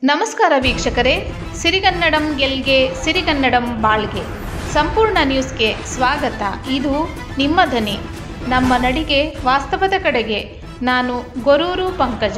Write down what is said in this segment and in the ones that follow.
ನಮಸ್ಕಾರ ವೀಕ್ಷಕರೇ ಸಿರಿಗನ್ನಡಂ ಗೆಲ್ಗೆ ಸಿರಿಗನ್ನಡಂ ಬಾಳ್ಗೆ ಸಂಪೂರ್ಣ ನ್ಯೂಸ್ಗೆ ಸ್ವಾಗತ ಇದು ನಿಮ್ಮ ಧ್ವನಿ ನಮ್ಮ ನಡಿಗೆ ವಾಸ್ತವದ ಕಡೆಗೆ ನಾನು ಗೊರೂರು ಪಂಕಜ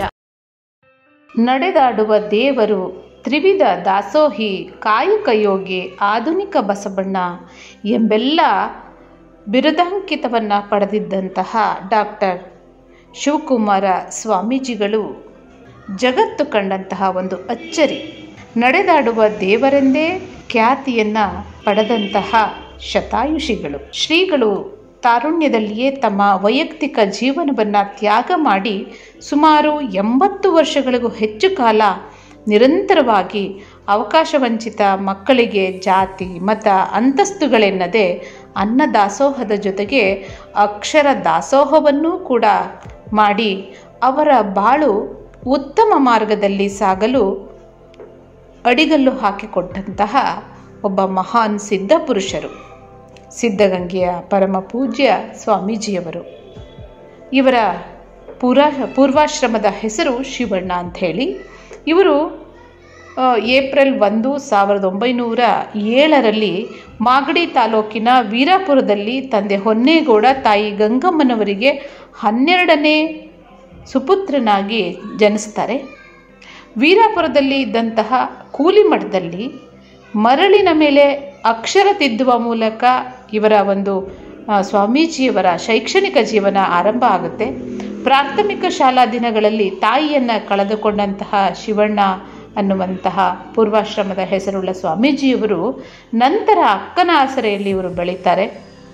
ನಡೆದಾಡುವ ದೇವರು ತ್ರಿವಿಧ ದಾಸೋಹಿ ಕಾಯಕ ಯೋಗಿ ಆಧುನಿಕ ಬಸವಣ್ಣ ಎಂಬೆಲ್ಲ ಬಿರುದಾಂಕಿತವನ್ನು ಪಡೆದಿದ್ದಂತಹ ಡಾಕ್ಟರ್ ಶಿವಕುಮಾರ ಸ್ವಾಮೀಜಿಗಳು ಜಗತ್ತು ಕಂಡಂತಹ ಒಂದು ಅಚ್ಚರಿ ನಡೆದಾಡುವ ದೇವರೆಂದೇ ಖ್ಯಾತಿಯನ್ನ ಪಡೆದಂತಹ ಶತಾಯುಷಿಗಳು ಶ್ರೀಗಳು ತಾರುಣ್ಯದಲ್ಲಿಯೇ ತಮ್ಮ ವೈಯಕ್ತಿಕ ಜೀವನವನ್ನು ತ್ಯಾಗ ಮಾಡಿ ಸುಮಾರು ಎಂಬತ್ತು ವರ್ಷಗಳಿಗೂ ಹೆಚ್ಚು ಕಾಲ ನಿರಂತರವಾಗಿ ಅವಕಾಶವಂಚಿತ ಮಕ್ಕಳಿಗೆ ಜಾತಿ ಮತ ಅಂತಸ್ತುಗಳೆನ್ನದೆ ಅನ್ನ ದಾಸೋಹದ ಜೊತೆಗೆ ಅಕ್ಷರ ದಾಸೋಹವನ್ನೂ ಕೂಡ ಮಾಡಿ ಅವರ ಬಾಳು ಉತ್ತಮ ಮಾರ್ಗದಲ್ಲಿ ಸಾಗಲು ಅಡಿಗಲ್ಲು ಹಾಕಿಕೊಟ್ಟಂತಹ ಒಬ್ಬ ಮಹಾನ್ ಸಿದ್ಧ ಪುರುಷರು ಸಿದ್ಧಗಂಗೆಯ ಪರಮ ಪೂಜ್ಯ ಸ್ವಾಮೀಜಿಯವರು ಇವರ ಪೂರ ಪೂರ್ವಾಶ್ರಮದ ಹೆಸರು ಶಿವಣ್ಣ ಅಂಥೇಳಿ ಇವರು ಆ, ಏಪ್ರಿಲ್ ಒಂದು ಸಾವಿರದ ಒಂಬೈನೂರ ಏಳರಲ್ಲಿ ಮಾಗಡಿ ತಾಲೂಕಿನ ವೀರಾಪುರದಲ್ಲಿ ತಂದೆ ಹೊನ್ನೇಗೌಡ ತಾಯಿ ಗಂಗಮ್ಮನವರಿಗೆ ಹನ್ನೆರಡನೇ ಸುಪುತ್ರನಾಗಿ ಜನಿಸ್ತಾರೆ ವೀರಾಪುರದಲ್ಲಿ ಇದ್ದಂತಹ ಕೂಲಿ ಮಠದಲ್ಲಿ ಮರಳಿನ ಮೇಲೆ ಅಕ್ಷರ ತಿದ್ದುವ ಮೂಲಕ ಇವರ ಒಂದು ಆ, ಸ್ವಾಮೀಜಿಯವರ ಶೈಕ್ಷಣಿಕ ಜೀವನ ಆರಂಭ ಆಗುತ್ತೆ ಪ್ರಾಥಮಿಕ ಶಾಲಾ ದಿನಗಳಲ್ಲಿ ತಾಯಿಯನ್ನು ಕಳೆದುಕೊಂಡಂತಹ ಶಿವಣ್ಣ ಅನ್ನುವಂತಹ ಪೂರ್ವಾಶ್ರಮದ ಹೆಸರುಳ್ಳ ಸ್ವಾಮೀಜಿಯವರು ನಂತರ ಅಕ್ಕನ ಆಸರೆಯಲ್ಲಿ ಇವರು ಬೆಳೀತಾರೆ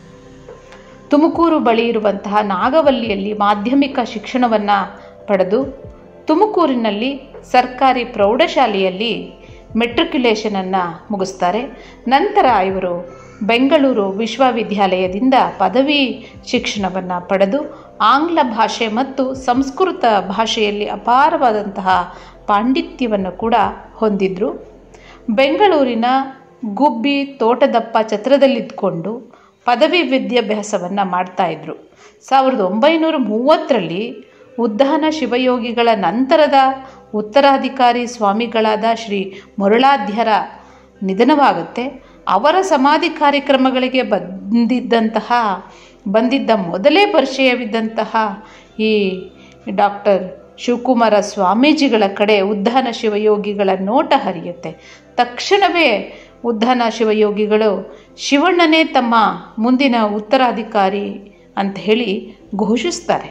ತುಮಕೂರು ಬಳಿ ಇರುವಂತಹ ನಾಗವಲ್ಲಿಯಲ್ಲಿ ಮಾಧ್ಯಮಿಕ ಶಿಕ್ಷಣವನ್ನು ಪಡೆದು ತುಮಕೂರಿನಲ್ಲಿ ಸರ್ಕಾರಿ ಪ್ರೌಢಶಾಲೆಯಲ್ಲಿ ಮೆಟ್ರಿಕ್ಯುಲೇಷನನ್ನು ಮುಗಿಸ್ತಾರೆ ನಂತರ ಇವರು ಬೆಂಗಳೂರು ವಿಶ್ವವಿದ್ಯಾಲಯದಿಂದ ಪದವಿ ಶಿಕ್ಷಣವನ್ನು ಪಡೆದು ಆಂಗ್ಲ ಭಾಷೆ ಮತ್ತು ಸಂಸ್ಕೃತ ಭಾಷೆಯಲ್ಲಿ ಅಪಾರವಾದಂತಹ ಪಾಂಡಿತ್ಯವನ್ನು ಕೂಡ ಹೊಂದಿದ್ರು ಬೆಂಗಳೂರಿನ ಗುಬ್ಬಿ ತೋಟದಪ್ಪ ಛತ್ರದಲ್ಲಿದ್ದುಕೊಂಡು ಪದವಿ ವಿದ್ಯಾಭ್ಯಾಸವನ್ನು ಮಾಡ್ತಾ ಇದ್ರು ಸಾವಿರದ ಒಂಬೈನೂರ ಮೂವತ್ತರಲ್ಲಿ ಉದ್ಧಾನ ಶಿವಯೋಗಿಗಳ ನಂತರದ ಉತ್ತರಾಧಿಕಾರಿ ಸ್ವಾಮಿಗಳಾದ ಶ್ರೀ ಮುರಳಾಧ್ಯರ ನಿಧನವಾಗುತ್ತೆ ಅವರ ಸಮಾಧಿ ಕಾರ್ಯಕ್ರಮಗಳಿಗೆ ಬಂದಿದ್ದಂತಹ ಬಂದಿದ್ದ ಮೊದಲೇ ಪರಿಚಯವಿದ್ದಂತಹ ಈ ಡಾಕ್ಟರ್ ಶಿವಕುಮಾರ ಸ್ವಾಮೀಜಿಗಳ ಕಡೆ ಉದ್ಧಾನ ಶಿವಯೋಗಿಗಳ ನೋಟ ಹರಿಯುತ್ತೆ ತಕ್ಷಣವೇ ಉದ್ಧಾನ ಶಿವಯೋಗಿಗಳು ಶಿವಣ್ಣನೇ ತಮ್ಮ ಮುಂದಿನ ಉತ್ತರಾಧಿಕಾರಿ ಅಂತ ಹೇಳಿ ಘೋಷಿಸ್ತಾರೆ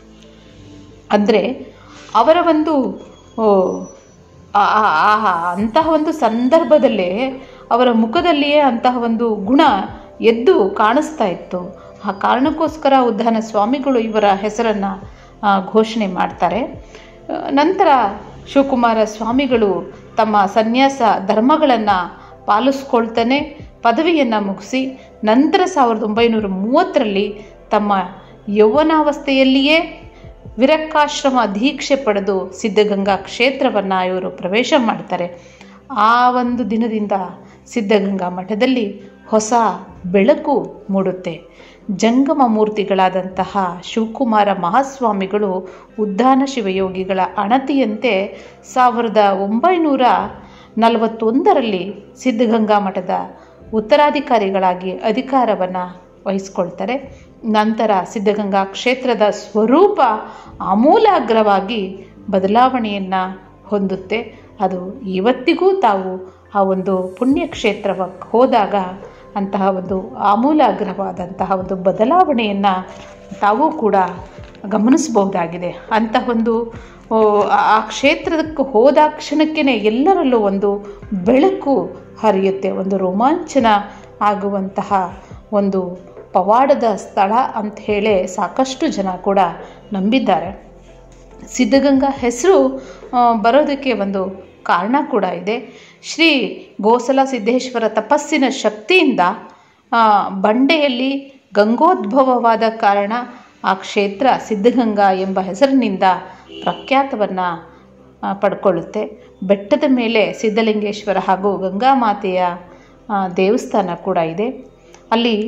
ಅಂದರೆ ಅವರ ಒಂದು ಓ, ಆ- ಆ- ಆ- ಅಂತಹ ಒಂದು ಸಂದರ್ಭದಲ್ಲೇ ಅವರ ಮುಖದಲ್ಲಿಯೇ ಅಂತಹ ಒಂದು ಗುಣ ಎದ್ದು ಕಾಣಿಸ್ತಾ ಇತ್ತು ಆ ಕಾರಣಕ್ಕೋಸ್ಕರ ಉದ್ಧಾನ ಸ್ವಾಮಿಗಳು ಇವರ ಹೆಸರನ್ನು ಘೋಷಣೆ ಮಾಡ್ತಾರೆ ಆ, ನಂತರ ಶಿವಕುಮಾರ ಸ್ವಾಮಿಗಳು ತಮ್ಮ ಸನ್ಯಾಸ ಧರ್ಮಗಳನ್ನು ಪಾಲಿಸ್ಕೊಳ್ತಾನೆ ಪದವಿಯನ್ನು ಮುಗಿಸಿ ನಂತರ ಸಾವಿರದ ಒಂಬೈನೂರ ಮೂವತ್ತರಲ್ಲಿ ತಮ್ಮ ಯೌವನಾವಸ್ಥೆಯಲ್ಲಿಯೇ ವಿರಕ್ಕಾಶ್ರಮ ದೀಕ್ಷೆ ಪಡೆದು ಸಿದ್ಧಗಂಗಾ ಕ್ಷೇತ್ರವನ್ನು ಇವರು ಪ್ರವೇಶ ಮಾಡ್ತಾರೆ ಆ ಒಂದು ದಿನದಿಂದ ಸಿದ್ಧಗಂಗಾ ಮಠದಲ್ಲಿ ಹೊಸ ಬೆಳಕು ಮೂಡುತ್ತೆ ಜಂಗಮ ಮೂರ್ತಿಗಳಾದಂತಹ ಶಿವಕುಮಾರ ಮಹಾಸ್ವಾಮಿಗಳು ಉದ್ಧಾನ ಶಿವಯೋಗಿಗಳ ಅಣತಿಯಂತೆ ಸಾವಿರದ ಒಂಬೈನೂರ ನಲವತ್ತೊಂದರಲ್ಲಿ ಸಿದ್ಧಗಂಗಾ ಮಠದ ಉತ್ತರಾಧಿಕಾರಿಗಳಾಗಿ ಅಧಿಕಾರವನ್ನು ವಹಿಸ್ಕೊಳ್ತಾರೆ ನಂತರ ಸಿದ್ಧಗಂಗಾ ಕ್ಷೇತ್ರದ ಸ್ವರೂಪ ಆಮೂಲಾಗ್ರವಾಗಿ ಬದಲಾವಣೆಯನ್ನು ಹೊಂದುತ್ತೆ ಅದು ಇವತ್ತಿಗೂ ತಾವು ಆ ಒಂದು ಪುಣ್ಯಕ್ಷೇತ್ರಕ್ಕೆ ಹೋದಾಗ ಅಂತಹ ಒಂದು ಆಮೂಲಾಗ್ರವಾದಂತಹ ಒಂದು ಬದಲಾವಣೆಯನ್ನು ತಾವು ಕೂಡ ಗಮನಿಸಬಹುದಾಗಿದೆ ಅಂತಹ ಒಂದು ಓ, ಆ ಆ ಕ್ಷೇತ್ರಕ್ಕೆ ಹೋದ ಕ್ಷಣಕ್ಕೇ ಎಲ್ಲರಲ್ಲೂ ಒಂದು ಬೆಳಕು ಹರಿಯುತ್ತೆ ಒಂದು ರೋಮಾಂಚನ ಆಗುವಂತಹ ಒಂದು ಪವಾಡದ ಸ್ಥಳ ಅಂತ ಹೇಳಿ ಸಾಕಷ್ಟು ಜನ ಕೂಡ ನಂಬಿದ್ದಾರೆ ಸಿದ್ಧಗಂಗಾ ಹೆಸರು ಆ, ಬರೋದಕ್ಕೆ ಒಂದು ಕಾರಣ ಕೂಡ ಇದೆ ಶ್ರೀ ಗೋಸಲ ಸಿದ್ದೇಶ್ವರ ತಪಸ್ಸಿನ ಶಕ್ತಿಯಿಂದ ಆ, ಬಂಡೆಯಲ್ಲಿ ಗಂಗೋದ್ಭವವಾದ ಕಾರಣ ಆ ಕ್ಷೇತ್ರ ಸಿದ್ಧಗಂಗಾ ಎಂಬ ಹೆಸರಿನಿಂದ ಪ್ರಖ್ಯಾತವನ್ನು ಪಡ್ಕೊಳ್ಳುತ್ತೆ ಬೆಟ್ಟದ ಮೇಲೆ ಸಿದ್ಧಲಿಂಗೇಶ್ವರ ಹಾಗೂ ಗಂಗಾಮಾತೆಯ ಆ, ದೇವಸ್ಥಾನ ಕೂಡ ಇದೆ ಅಲ್ಲಿ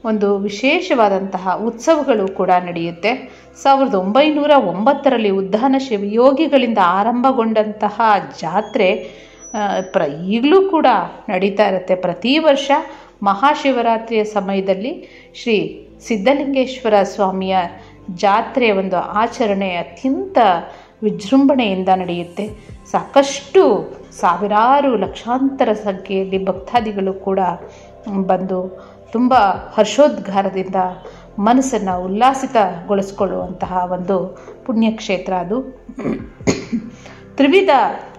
ಒಂದು ವಿಶೇಷವಾದಂತಹ ಉತ್ಸವಗಳು ಕೂಡ ನಡೆಯುತ್ತೆ ಸಾವಿರದ ಒಂಬೈನೂರ ಒಂಬತ್ತರಲ್ಲಿ ಉದ್ಧಾನ ಶಿವಯೋಗಿಗಳಿಂದ ಆರಂಭಗೊಂಡಂತಹ ಜಾತ್ರೆ ಪ್ರ ಈಗಲೂ ಕೂಡ ನಡೀತಾ ಇರುತ್ತೆ ಪ್ರತಿ ವರ್ಷ ಮಹಾಶಿವರಾತ್ರಿಯ ಸಮಯದಲ್ಲಿ ಶ್ರೀ ಸಿದ್ಧಲಿಂಗೇಶ್ವರ ಸ್ವಾಮಿಯ ಜಾತ್ರೆಯ ಒಂದು ಆಚರಣೆ ಅತ್ಯಂತ ವಿಜೃಂಭಣೆಯಿಂದ ನಡೆಯುತ್ತೆ ಸಾಕಷ್ಟು ಸಾವಿರಾರು ಲಕ್ಷಾಂತರ ಸಂಖ್ಯೆಯಲ್ಲಿ ಭಕ್ತಾದಿಗಳು ಕೂಡ ಬಂದು ತುಂಬ ಹರ್ಷೋದ್ಗಾರದಿಂದ ಮನಸ್ಸನ್ನು ಉಲ್ಲಾಸಿತಗೊಳಿಸ್ಕೊಳ್ಳುವಂತಹ ಒಂದು ಪುಣ್ಯಕ್ಷೇತ್ರ ಅದು ತ್ರಿವಿಧ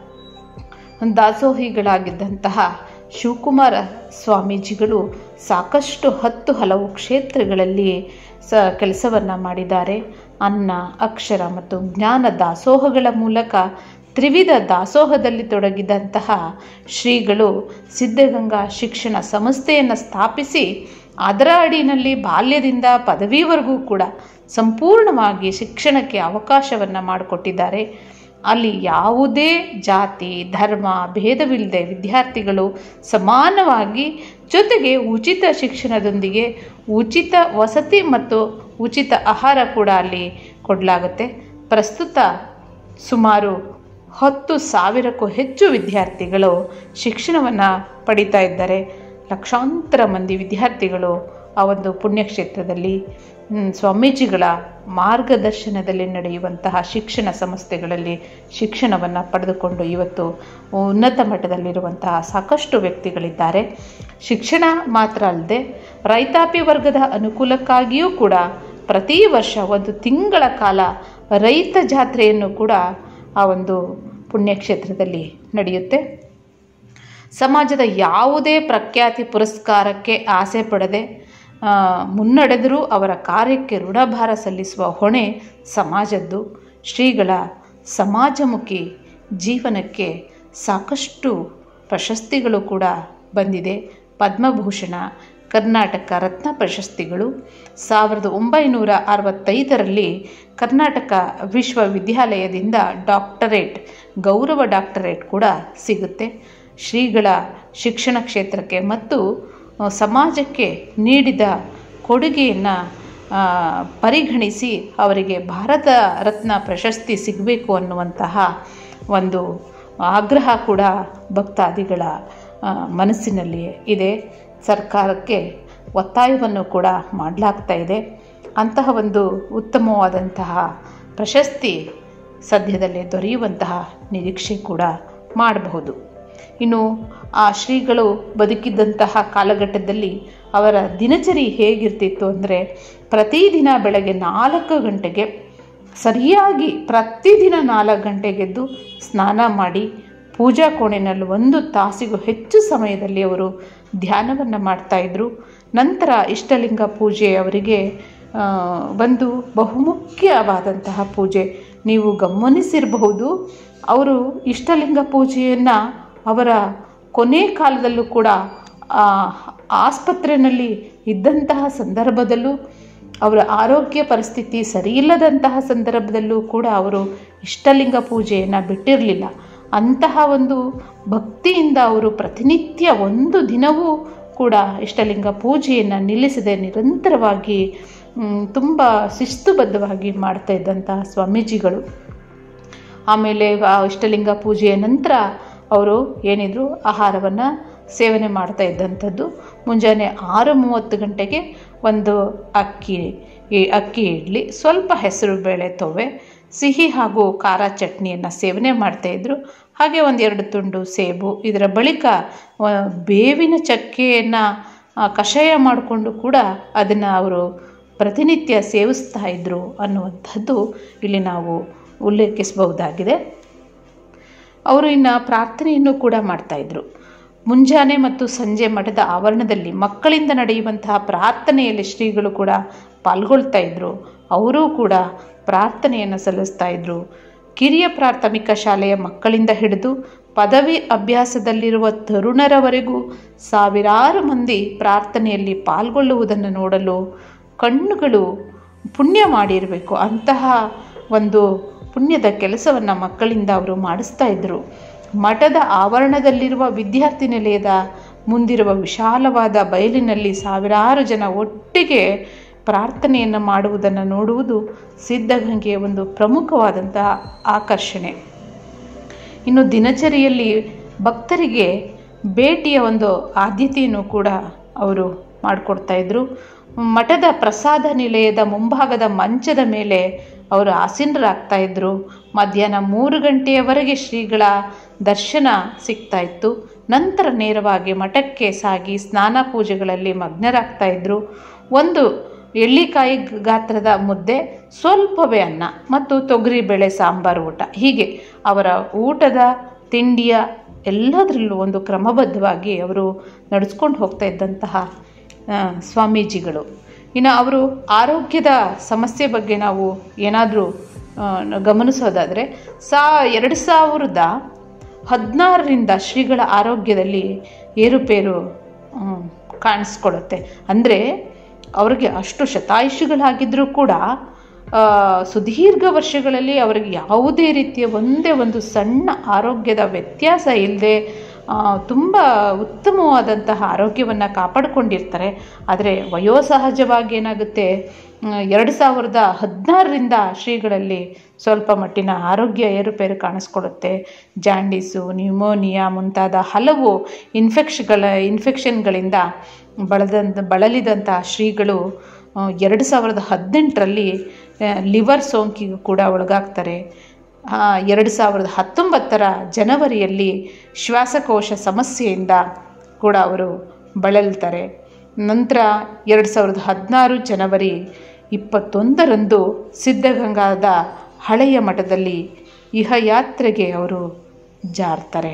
ದಾಸೋಹಿಗಳಾಗಿದ್ದಂತಹ ಶಿವಕುಮಾರ ಸ್ವಾಮೀಜಿಗಳು ಸಾಕಷ್ಟು ಹತ್ತು ಹಲವು ಕ್ಷೇತ್ರಗಳಲ್ಲಿ ಸ ಕೆಲಸವನ್ನು ಮಾಡಿದ್ದಾರೆ ಅನ್ನ ಅಕ್ಷರ ಮತ್ತು ಜ್ಞಾನ ದಾಸೋಹಗಳ ಮೂಲಕ ತ್ರಿವಿಧ ದಾಸೋಹದಲ್ಲಿ ತೊಡಗಿದಂತಹ ಶ್ರೀಗಳು ಸಿದ್ಧಗಂಗಾ ಶಿಕ್ಷಣ ಸಂಸ್ಥೆಯನ್ನು ಸ್ಥಾಪಿಸಿ ಅದರ ಅಡಿನಲ್ಲಿ ಬಾಲ್ಯದಿಂದ ಪದವಿವರೆಗೂ ಕೂಡ ಸಂಪೂರ್ಣವಾಗಿ ಶಿಕ್ಷಣಕ್ಕೆ ಅವಕಾಶವನ್ನು ಮಾಡಿಕೊಟ್ಟಿದ್ದಾರೆ ಅಲ್ಲಿ ಯಾವುದೇ ಜಾತಿ ಧರ್ಮ ಭೇದವಿಲ್ಲದೆ ವಿದ್ಯಾರ್ಥಿಗಳು ಸಮಾನವಾಗಿ ಜೊತೆಗೆ ಉಚಿತ ಶಿಕ್ಷಣದೊಂದಿಗೆ ಉಚಿತ ವಸತಿ ಮತ್ತು ಉಚಿತ ಆಹಾರ ಕೂಡ ಅಲ್ಲಿ ಕೊಡಲಾಗುತ್ತೆ ಪ್ರಸ್ತುತ ಸುಮಾರು ಹತ್ತು ಸಾವಿರಕ್ಕೂ ಹೆಚ್ಚು ವಿದ್ಯಾರ್ಥಿಗಳು ಶಿಕ್ಷಣವನ್ನು ಪಡಿತಾ ಇದ್ದಾರೆ ಲಕ್ಷಾಂತರ ಮಂದಿ ವಿದ್ಯಾರ್ಥಿಗಳು ಆ ಒಂದು ಪುಣ್ಯಕ್ಷೇತ್ರದಲ್ಲಿ ಸ್ವಾಮೀಜಿಗಳ ಮಾರ್ಗದರ್ಶನದಲ್ಲಿ ನಡೆಯುವಂತಹ ಶಿಕ್ಷಣ ಸಂಸ್ಥೆಗಳಲ್ಲಿ ಶಿಕ್ಷಣವನ್ನು ಪಡೆದುಕೊಂಡು ಇವತ್ತು ಉನ್ನತ ಮಟ್ಟದಲ್ಲಿರುವಂತಹ ಸಾಕಷ್ಟು ವ್ಯಕ್ತಿಗಳಿದ್ದಾರೆ ಶಿಕ್ಷಣ ಮಾತ್ರ ಅಲ್ಲದೆ ರೈತಾಪಿ ವರ್ಗದ ಅನುಕೂಲಕ್ಕಾಗಿಯೂ ಕೂಡ ಪ್ರತಿ ವರ್ಷ ಒಂದು ತಿಂಗಳ ಕಾಲ ರೈತ ಜಾತ್ರೆಯನ್ನು ಕೂಡ ಆ ಒಂದು ಪುಣ್ಯಕ್ಷೇತ್ರದಲ್ಲಿ ನಡೆಯುತ್ತೆ ಸಮಾಜದ ಯಾವುದೇ ಪ್ರಖ್ಯಾತಿ ಪುರಸ್ಕಾರಕ್ಕೆ ಆಸೆ ಪಡದೆ ಮುನ್ನಡೆದರೂ ಅವರ ಕಾರ್ಯಕ್ಕೆ ಋಣಭಾರ ಸಲ್ಲಿಸುವ ಹೊಣೆ ಸಮಾಜದ್ದು ಶ್ರೀಗಳ ಸಮಾಜಮುಖಿ ಜೀವನಕ್ಕೆ ಸಾಕಷ್ಟು ಪ್ರಶಸ್ತಿಗಳು ಕೂಡ ಬಂದಿದೆ ಪದ್ಮಭೂಷಣ ಕರ್ನಾಟಕ ರತ್ನ ಪ್ರಶಸ್ತಿಗಳು ಸಾವಿರದ ಒಂಬೈನೂರ ಅರವತ್ತೈದರಲ್ಲಿ ಕರ್ನಾಟಕ ವಿಶ್ವವಿದ್ಯಾಲಯದಿಂದ ಡಾಕ್ಟರೇಟ್ ಗೌರವ ಡಾಕ್ಟರೇಟ್ ಕೂಡ ಸಿಗುತ್ತೆ ಶ್ರೀಗಳ ಶಿಕ್ಷಣ ಕ್ಷೇತ್ರಕ್ಕೆ ಮತ್ತು ಸಮಾಜಕ್ಕೆ ನೀಡಿದ ಕೊಡುಗೆಯನ್ನು ಪರಿಗಣಿಸಿ ಅವರಿಗೆ ಭಾರತ ರತ್ನ ಪ್ರಶಸ್ತಿ ಸಿಗಬೇಕು ಅನ್ನುವಂತಹ ಒಂದು ಆಗ್ರಹ ಕೂಡ ಭಕ್ತಾದಿಗಳ ಮನಸ್ಸಿನಲ್ಲಿ ಇದೆ ಸರ್ಕಾರಕ್ಕೆ ಒತ್ತಾಯವನ್ನು ಕೂಡ ಮಾಡಲಾಗ್ತಾ ಇದೆ ಅಂತಹ ಒಂದು ಉತ್ತಮವಾದಂತಹ ಪ್ರಶಸ್ತಿ ಸದ್ಯದಲ್ಲೇ ದೊರೆಯುವಂತಹ ನಿರೀಕ್ಷೆ ಕೂಡ ಮಾಡಬಹುದು ಇನ್ನು ಆ ಶ್ರೀಗಳು ಬದುಕಿದ್ದಂತಹ ಕಾಲಘಟ್ಟದಲ್ಲಿ ಅವರ ದಿನಚರಿ ಹೇಗಿರ್ತಿತ್ತು ಅಂದರೆ ಪ್ರತಿದಿನ ಬೆಳಗ್ಗೆ ನಾಲ್ಕು ಗಂಟೆಗೆ ಸರಿಯಾಗಿ ಪ್ರತಿದಿನ ನಾಲ್ಕು ಗಂಟೆಗೆದ್ದು ಸ್ನಾನ ಮಾಡಿ ಪೂಜಾ ಕೋಣೆನಲ್ಲಿ ಒಂದು ತಾಸಿಗೂ ಹೆಚ್ಚು ಸಮಯದಲ್ಲಿ ಅವರು ಧ್ಯಾನವನ್ನು ಮಾಡ್ತಾಯಿದ್ರು ನಂತರ ಇಷ್ಟಲಿಂಗ ಪೂಜೆ ಅವರಿಗೆ ಒಂದು ಬಹುಮುಖ್ಯವಾದಂತಹ ಪೂಜೆ ನೀವು ಗಮನಿಸಿರಬಹುದು ಅವರು ಇಷ್ಟಲಿಂಗ ಪೂಜೆಯನ್ನು ಅವರ ಕೊನೆ ಕಾಲದಲ್ಲೂ ಕೂಡ ಆಸ್ಪತ್ರೆಯಲ್ಲಿ ಇದ್ದಂತಹ ಸಂದರ್ಭದಲ್ಲೂ ಅವರ ಆರೋಗ್ಯ ಪರಿಸ್ಥಿತಿ ಸರಿಯಿಲ್ಲದಂತಹ ಸಂದರ್ಭದಲ್ಲೂ ಕೂಡ ಅವರು ಇಷ್ಟಲಿಂಗ ಪೂಜೆಯನ್ನು ಬಿಟ್ಟಿರಲಿಲ್ಲ ಅಂತಹ ಒಂದು ಭಕ್ತಿಯಿಂದ ಅವರು ಪ್ರತಿನಿತ್ಯ ಒಂದು ದಿನವೂ ಕೂಡ ಇಷ್ಟಲಿಂಗ ಪೂಜೆಯನ್ನು ನಿಲ್ಲಿಸದೆ ನಿರಂತರವಾಗಿ ತುಂಬ ಶಿಸ್ತುಬದ್ಧವಾಗಿ ಮಾಡ್ತಾ ಇದ್ದಂತಹ ಸ್ವಾಮೀಜಿಗಳು ಆಮೇಲೆ ಆ ಇಷ್ಟಲಿಂಗ ಪೂಜೆಯ ನಂತರ ಅವರು ಏನಿದ್ರು ಆಹಾರವನ್ನು ಸೇವನೆ ಮಾಡ್ತಾ ಇದ್ದಂಥದ್ದು ಮುಂಜಾನೆ ಆರು ಮೂವತ್ತು ಗಂಟೆಗೆ ಒಂದು ಅಕ್ಕಿ ಈ ಅಕ್ಕಿ ಇಡ್ಲಿ ಸ್ವಲ್ಪ ಹೆಸರು ಬೇಳೆ ತೊವೆ ಸಿಹಿ ಹಾಗೂ ಖಾರ ಚಟ್ನಿಯನ್ನು ಸೇವನೆ ಮಾಡ್ತಾಯಿದ್ರು ಹಾಗೆ ಒಂದೆರಡು ತುಂಡು ಸೇಬು ಇದರ ಬಳಿಕ ಬೇವಿನ ಚಕ್ಕೆಯನ್ನು ಕಷಾಯ ಮಾಡಿಕೊಂಡು ಕೂಡ ಅದನ್ನು ಅವರು ಪ್ರತಿನಿತ್ಯ ಸೇವಿಸ್ತಾ ಇದ್ದರು ಅನ್ನುವಂಥದ್ದು ಇಲ್ಲಿ ನಾವು ಉಲ್ಲೇಖಿಸಬಹುದಾಗಿದೆ ಅವರು ಇನ್ನು ಪ್ರಾರ್ಥನೆಯನ್ನು ಕೂಡ ಮಾಡ್ತಾಯಿದ್ರು ಮುಂಜಾನೆ ಮತ್ತು ಸಂಜೆ ಮಠದ ಆವರಣದಲ್ಲಿ ಮಕ್ಕಳಿಂದ ನಡೆಯುವಂತಹ ಪ್ರಾರ್ಥನೆಯಲ್ಲಿ ಶ್ರೀಗಳು ಕೂಡ ಪಾಲ್ಗೊಳ್ತಾ ಇದ್ದರು ಅವರೂ ಕೂಡ ಪ್ರಾರ್ಥನೆಯನ್ನು ಸಲ್ಲಿಸ್ತಾ ಇದ್ದರು ಕಿರಿಯ ಪ್ರಾಥಮಿಕ ಶಾಲೆಯ ಮಕ್ಕಳಿಂದ ಹಿಡಿದು ಪದವಿ ಅಭ್ಯಾಸದಲ್ಲಿರುವ ತರುಣರವರೆಗೂ ಸಾವಿರಾರು ಮಂದಿ ಪ್ರಾರ್ಥನೆಯಲ್ಲಿ ಪಾಲ್ಗೊಳ್ಳುವುದನ್ನು ನೋಡಲು ಕಣ್ಣುಗಳು ಪುಣ್ಯ ಮಾಡಿರಬೇಕು ಅಂತಹ ಒಂದು ಪುಣ್ಯದ ಕೆಲಸವನ್ನು ಮಕ್ಕಳಿಂದ ಅವರು ಮಾಡಿಸ್ತಾ ಇದ್ದರು ಮಠದ ಆವರಣದಲ್ಲಿರುವ ವಿದ್ಯಾರ್ಥಿ ನಿಲಯದ ಮುಂದಿರುವ ವಿಶಾಲವಾದ ಬಯಲಿನಲ್ಲಿ ಸಾವಿರಾರು ಜನ ಒಟ್ಟಿಗೆ ಪ್ರಾರ್ಥನೆಯನ್ನು ಮಾಡುವುದನ್ನು ನೋಡುವುದು ಸಿದ್ಧಗಂಗೆಯ ಒಂದು ಪ್ರಮುಖವಾದಂತಹ ಆಕರ್ಷಣೆ ಇನ್ನು ದಿನಚರಿಯಲ್ಲಿ ಭಕ್ತರಿಗೆ ಭೇಟಿಯ ಒಂದು ಆದ್ಯತೆಯನ್ನು ಕೂಡ ಅವರು ಮಾಡಿಕೊಡ್ತಾ ಇದ್ರು ಮಠದ ಪ್ರಸಾದ ನಿಲಯದ ಮುಂಭಾಗದ ಮಂಚದ ಮೇಲೆ ಅವರು ಆಸೀನರಾಗ್ತಾ ಇದ್ರು ಮಧ್ಯಾಹ್ನ ಮೂರು ಗಂಟೆಯವರೆಗೆ ಶ್ರೀಗಳ ದರ್ಶನ ಸಿಗ್ತಾ ಇತ್ತು ನಂತರ ನೇರವಾಗಿ ಮಠಕ್ಕೆ ಸಾಗಿ ಸ್ನಾನ ಪೂಜೆಗಳಲ್ಲಿ ಮಗ್ನರಾಗ್ತಾ ಇದ್ರು ಒಂದು ಎಳ್ಳಿಕಾಯಿ ಗಾತ್ರದ ಮುದ್ದೆ ಸ್ವಲ್ಪವೇ ಅನ್ನ ಮತ್ತು ತೊಗರಿಬೇಳೆ ಸಾಂಬಾರು ಊಟ ಹೀಗೆ ಅವರ ಊಟದ ತಿಂಡಿಯ ಎಲ್ಲದರಲ್ಲೂ ಒಂದು ಕ್ರಮಬದ್ಧವಾಗಿ ಅವರು ನಡೆಸ್ಕೊಂಡು ಹೋಗ್ತಾ ಇದ್ದಂತಹ ಆ, ಸ್ವಾಮೀಜಿಗಳು ಇನ್ನು ಅವರು ಆರೋಗ್ಯದ ಸಮಸ್ಯೆ ಬಗ್ಗೆ ನಾವು ಏನಾದರೂ ಗಮನಿಸೋದಾದರೆ ಸಾ ಎರಡು ಸಾವಿರದ ಹದಿನಾರರಿಂದ ಶ್ರೀಗಳ ಆರೋಗ್ಯದಲ್ಲಿ ಏರುಪೇರು ಹ್ಮ್, ಕಾಣಿಸ್ಕೊಳ್ಳುತ್ತೆ ಅಂದರೆ ಅವ್ರಿಗೆ ಅಷ್ಟು ಶತಾಯುಷಿಗಳಾಗಿದ್ದರೂ ಕೂಡ ಆ, ಸುದೀರ್ಘ ವರ್ಷಗಳಲ್ಲಿ ಅವರಿಗೆ ಯಾವುದೇ ರೀತಿಯ ಒಂದೇ ಒಂದು ಸಣ್ಣ ಆರೋಗ್ಯದ ವ್ಯತ್ಯಾಸ ಇಲ್ಲದೆ ತುಂಬ ಉತ್ತಮವಾದಂತಹ ಆರೋಗ್ಯವನ್ನು ಕಾಪಾಡಿಕೊಂಡಿರ್ತಾರೆ ಆದರೆ ವಯೋಸಹಜವಾಗಿ ಏನಾಗುತ್ತೆ ಮ್, ಎರಡು ಸಾವಿರದ ಹದಿನಾರರಿಂದ ಶ್ರೀಗಳಲ್ಲಿ ಸ್ವಲ್ಪ ಮಟ್ಟಿನ ಆರೋಗ್ಯ ಏರುಪೇರು ಕಾಣಿಸ್ಕೊಳ್ಳುತ್ತೆ ಜಾಂಡೀಸು ನ್ಯೂಮೋನಿಯಾ ಮುಂತಾದ ಹಲವು ಇನ್ಫೆಕ್ಷಗಳ ಇನ್ಫೆಕ್ಷನ್ಗಳಿಂದ ಬಳದಂತ ಬಳಲಿದಂಥ ಶ್ರೀಗಳು ಆ, ಎರಡು ಸಾವಿರದ ಹದಿನೆಂಟರಲ್ಲಿ ಲಿವರ್ ಸೋಂಕಿಗೂ ಕೂಡ ಒಳಗಾಗ್ತಾರೆ ಆ, ಎರಡು ಸಾವಿರದ ಹತ್ತೊಂಬತ್ತರ ಜನವರಿಯಲ್ಲಿ ಶ್ವಾಸಕೋಶ ಸಮಸ್ಯೆಯಿಂದ ಕೂಡ ಅವರು ಬಳಲ್ತಾರೆ ನಂತರ ಎರಡು ಸಾವಿರದ ಹದಿನಾರು ಜನವರಿ ಇಪ್ಪತ್ತೊಂದರಂದು ಸಿದ್ಧಗಂಗಾದ ಹಳೆಯ ಮಠದಲ್ಲಿ ಇಹಯಾತ್ರೆಗೆ ಅವರು ಜಾರ್ತಾರೆ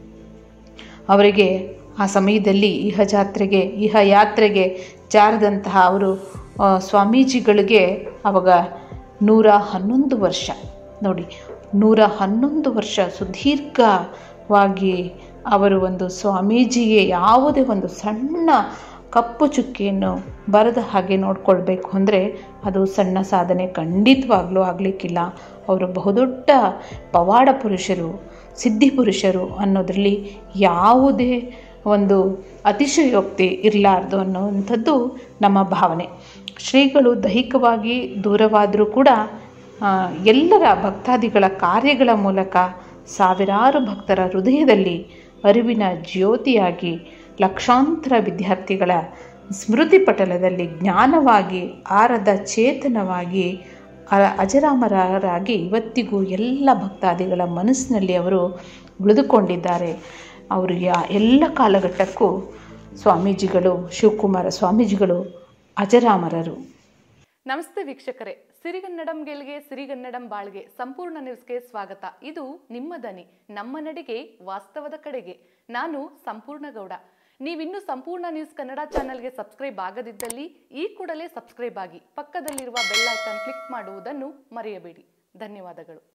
ಅವರಿಗೆ ಆ ಸಮಯದಲ್ಲಿ ಇಹ ಜಾತ್ರೆಗೆ ಇಹ ಯಾತ್ರೆಗೆ ಜಾರದಂತಹ ಅವರು ಆ, ಸ್ವಾಮೀಜಿಗಳಿಗೆ ಅವಾಗ ನೂರ ಹನ್ನೊಂದು ವರ್ಷ ನೋಡಿ ನೂರ ಹನ್ನೊಂದು ವರ್ಷ ಸುದೀರ್ಘವಾಗಿ ಅವರು ಒಂದು ಸ್ವಾಮೀಜಿಗೆ ಯಾವುದೇ ಒಂದು ಸಣ್ಣ ಕಪ್ಪು ಚುಕ್ಕಿಯನ್ನು ಬರದ ಹಾಗೆ ನೋಡ್ಕೊಳ್ಬೇಕು ಅಂದರೆ ಅದು ಸಣ್ಣ ಸಾಧನೆ ಖಂಡಿತವಾಗ್ಲೂ ಆಗಲಿಕ್ಕಿಲ್ಲ ಅವರು ಬಹುದೊಡ್ಡ ಪವಾಡ ಪುರುಷರು ಸಿದ್ಧಿ ಪುರುಷರು ಅನ್ನೋದರಲ್ಲಿ ಯಾವುದೇ ಒಂದು ಅತಿಶಯೋಕ್ತಿ ಇರಲಾರ್ದು ಅನ್ನುವಂಥದ್ದು ನಮ್ಮ ಭಾವನೆ ಶ್ರೀಗಳು ದೈಹಿಕವಾಗಿ ದೂರವಾದರೂ ಕೂಡ ಆ, ಎಲ್ಲರ ಭಕ್ತಾದಿಗಳ ಕಾರ್ಯಗಳ ಮೂಲಕ ಸಾವಿರಾರು ಭಕ್ತರ ಹೃದಯದಲ್ಲಿ ಅರಿವಿನ ಜ್ಯೋತಿಯಾಗಿ ಲಕ್ಷಾಂತರ ವಿದ್ಯಾರ್ಥಿಗಳ ಸ್ಮೃತಿ ಪಟಲದಲ್ಲಿ ಜ್ಞಾನವಾಗಿ ಆರದ ಚೇತನವಾಗಿ ಅ- ಅಜರಾಮರರಾಗಿ ಇವತ್ತಿಗೂ ಎಲ್ಲ ಭಕ್ತಾದಿಗಳ ಮನಸ್ಸಿನಲ್ಲಿ ಅವರು ಉಳಿದುಕೊಂಡಿದ್ದಾರೆ ಅವರು ಯಾ ಎಲ್ಲ ಕಾಲಘಟ್ಟಕ್ಕೂ ಸ್ವಾಮೀಜಿಗಳು ಶಿವಕುಮಾರ ಸ್ವಾಮೀಜಿಗಳು ಅಜರಾಮರರು ನಮಸ್ತೆ ವೀಕ್ಷಕರೇ ಸಿರಿಗನ್ನಡಂ ಗೆಲ್ಗೆ ಸಿರಿಗನ್ನಡಂ ಬಾಳ್ಗೆ ಸಂಪೂರ್ಣ ನ್ಯೂಸ್ಗೆ ಸ್ವಾಗತ ಇದು ನಿಮ್ಮ ದನಿ ನಮ್ಮ ನಡಿಗೆ ವಾಸ್ತವದ ಕಡೆಗೆ ನಾನು ಸಂಪೂರ್ಣ ಗೌಡ ನೀವಿನ್ನೂ ಸಂಪೂರ್ಣ ನ್ಯೂಸ್ ಕನ್ನಡ ಚಾನೆಲ್ಗೆ ಸಬ್ಸ್ಕ್ರೈಬ್ ಆಗದಿದ್ದಲ್ಲಿ ಈ ಕೂಡಲೇ ಸಬ್ಸ್ಕ್ರೈಬ್ ಆಗಿ ಪಕ್ಕದಲ್ಲಿರುವ ಬೆಲ್ ಐಕಾನ್ ಕ್ಲಿಕ್ ಮಾಡುವುದನ್ನು ಮರೆಯಬೇಡಿ ಧನ್ಯವಾದಗಳು